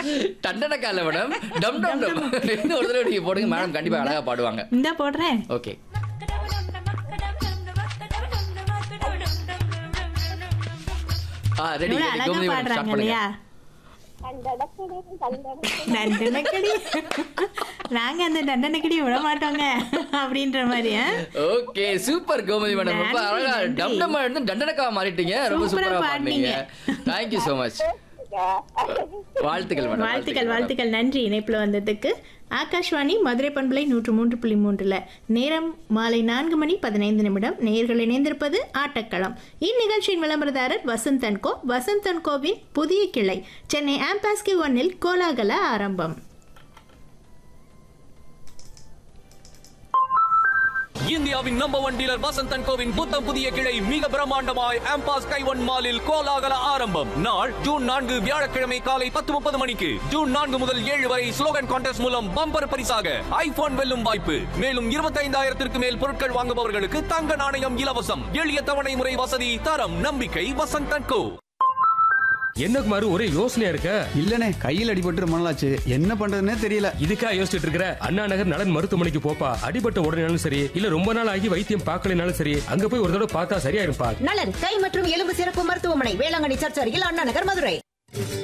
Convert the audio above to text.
டண்டனக்கா இல்ல மேடம் டம் டம் டம் இன்னும் ஒரு தடவை நீங்க போடுங்க மேடம் கண்டிப்பா அழகா பாடுவாங்க இந்த போடுறேன் ஓகே ஆ ரெடி எவ்வளவு அழகா கோமதி மேடம் ஸ்டார்ட் பாடுறாங்க பண்ணுங்க இல்லையா தண்டனக்கடி நாங்க அந்த தண்டனக்கடி விட மாட்டோங்க அப்படின்ற மாதிரி ஆ? ஓகே சூப்பர் கோமதி மேடம் ரொம்ப நன்றி, அழகா நன்றி. டம் டம் இருந்து டண்டனக்கா மாறிட்டீங்க ரொம்ப சூப்பரா சூப்பரா பாடுனீங்க. பாடுனீங்க தேங்க்யூ so மச் வாழ்த்துக்கள் மேடம் வாழ்த்துக்கள் வாழ்த்துக்கள் நன்றி இணைப்புல வந்ததுக்கு ஆகாஷ்வாணி மதுரை பண்பலை நூற்று மூன்று புள்ளி மூன்றுல நேரம் மாலை நான்கு மணி பதினைந்து நிமிடம் நேர்கள் இணைந்திருப்பது ஆட்டக்களம் இந்நிகழ்ச்சியின் விளம்பரதாரர் வசந்த் அன்கோ வசந்த் அன்கோவின் புதிய கிளை சென்னை ஆம்பாஸ்கி ஒன்னில் கோலாகல ஆரம்பம் இந்தியாவின் நம்பர் ஒன் டீலர் வசந்தன் கோவின் புத்தம் புதிய கிளை மிக பிரம்மாண்டமாய் ஆம்பாஸ் கைவன் மாலில் கோலாகல ஆரம்பம் நாள் ஜூன் நான்கு வியாழக்கிழமை காலை பத்து முப்பது மணிக்கு ஜூன் நான்கு முதல் ஏழு வரை ஸ்லோகன் கான்டெஸ்ட் மூலம் பம்பர் பரிசாக ஐபோன் வெல்லும் வாய்ப்பு மேலும் இருபத்தைந்தாயிரத்திற்கு மேல் பொருட்கள் வாங்குபவர்களுக்கு தங்க நாணயம் இலவசம் எளிய தவணை முறை வசதி தரம் நம்பிக்கை வசந்தன் கோ என்ன குமார் ஒரே யோசனையா இருக்க இல்லனே கையில் அடிபட்டு ரொம்ப நாளாச்சு என்ன பண்றதுன்னே தெரியல இதுக்கா யோசிச்சுட்டு இருக்கிற அண்ணா நகர் நலன் மருத்துவமனைக்கு போப்பா அடிபட்ட உடனேனாலும் சரி இல்ல ரொம்ப நாள் ஆகி வைத்தியம் பார்க்கலனாலும் சரி அங்க போய் ஒரு தடவை பார்த்தா சரியா இருப்பா நலன் கை மற்றும் எலும்பு சிறப்பு மருத்துவமனை வேளாங்கண்ணி சர்ச் அருகில் அண்ணா நகர் மதுரை